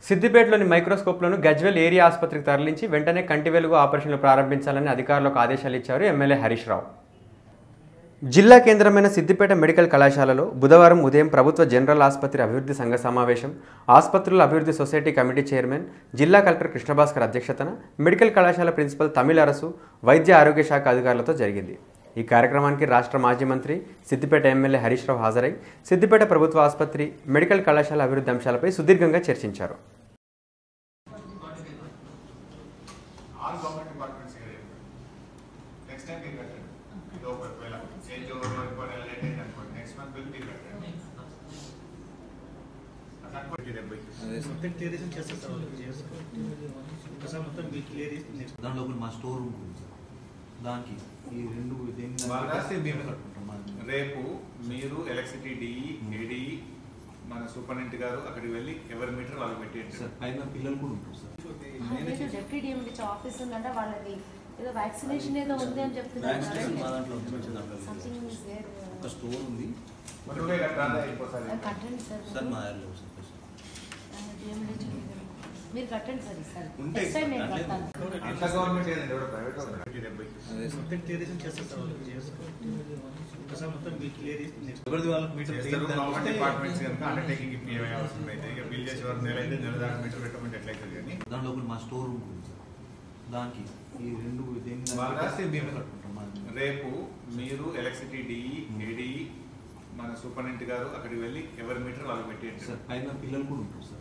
సిద్దిపేటలోని మైక్రోస్కోప్లను Gajwel area ఆసుపత్రికి తరలించి వెంటనే కంటి వెలుగు ఆపరేషన్లు ప్రారంభించాలని అధికారులకు ఆదేశాలు ఇచ్చారు ఎమ్మెల్యే హరీష్ రావు జిల్లా కేంద్రమైన సిద్దిపేట మెడికల్ కళాశాలలో బుధవారం ఉదయం ప్రభుత్వ జనరల్ ఆసుపత్రి అభివృద్ధి సంఘ సమావేశం ఆసుపత్రుల అభివృద్ధి సొసైటీ కమిటీ చైర్మన్ జిల్లా కలెక్టర్ కృష్ణభాస్కర్ అధ్యక్షతన మెడికల్ కళాశాల ప్రిన్సిపల్ తమిళ అరసు వైద్య ఆరోగ్య శాఖ అధికారులతో జరిగింది ఈ కార్యక్రమానికి రాష్ట్ర మాజీ మంత్రి సిద్దిపేట ఎమ్మెల్యే హరీష్ రావు హాజరై సిద్దిపేట ప్రభుత్వ ఆసుపత్రి మెడికల్ కళాశాల అభివృద్ధి అంశాలపై సుదీర్ఘంగా చర్చించారు ఆల్ గవర్నమెంట్ డిపార్ట్మెంట్స్ ఇక్కడ నెక్స్ట్ టైం మీరు కట్టండి ఇది ఒకవేళ చేంజ్ ఓవర్ ఒకవేళ లేట్ అయింది అనుకోండి నెక్స్ట్ మంత్ బిల్ మీరు కట్టండి అది అనుకోండి డెబ్బై మొత్తం క్లియరేషన్ చేస్తారు సార్ వాళ్ళు చేస్తారు ఒకసారి మొత్తం మీకు క్లియర్ చేసి నెక్స్ట్ దాని లోపల మా స్టోర్ రూమ్ ఉంది సార్ దానికి ఈ రెండు దేని దానికి వాళ్ళకి మేము కట్టుకుంటాం మా- రేపు మీరు ఎలక్ట్రిసిటీ డిఈ ఏడి మన సూపరింటెండెంట్ గారు అక్కడికి వెళ్ళి ఎవరి మీటర్ వాళ్ళు పెట్టేయండి సార్ పైన పిల్లలు కూడా ఉంటారు సార్ లేదు డిప్యూటీ డిఎంహెచ్ ఆఫీస్ ఉందంటే వాళ్ళది ఏదో వ్యాక్సినేషన్ ఏదో ఉంది అని వ్యాక్సినేషన్ మా చెప్తున్నారు దాంట్లో ఉంది మంచి దాంట్లో లేదు సంథింగ్ సార్. ఇస్ దేర్ ఒక స్టోర్ ఉంది మరి నువ్వే కట్టాలా అయిపోతుంది కట్టండి సార్ సార్ మా ఏరియాలో సార్ ప్రస్తుతం. డిఎంహెచ్ మీరు కట్టండి సార్ ఈసారి ఉంటే నెక్స్ట్ టైం నేను అట్లే. కడతాను అంత గవర్నమెంట్ ఏదండి ఎవడో ప్రైవేట్ గవర్నమెంట్ డెబ్బై అదే సార్. మొత్తం క్లియరేషన్ చేస్తారు సార్ వాళ్ళు చేస్తారు ఒకసారి మొత్తం మీకు క్లియర్ చేసి నెక్స్ట్ ఎవరిది వాళ్ళకి మీటర్ చేస్తారు గవర్నమెంట్ డిపార్ట్మెంట్స్ కనుక అండర్టేకింగ్ ఇప్పుడు ఏమైనా అవసరం అయితే ఇక బిల్ చేసే వారు నెల అయితే నెల దాకా మీటర్ పెట్టమంటే ఎట్లయితుంది కానీ దాని లోపల మా స్టోర్ రూమ్ ఉంది సార్ దానికి ఈ రెండు దేని దానికి వాళ్ళకి మేము కట్టుకుంటాం మా- రేపు మీరు ఎలక్ట్రిసిటీ డిఈ ఏడి మన సూపరింటెండెంట్ గారు అక్కడికి వెళ్ళి ఎవరి మీటర్ వాళ్ళు పెట్టేయండి సార్ పైన పిల్లలు కూడా ఉంటారు సార్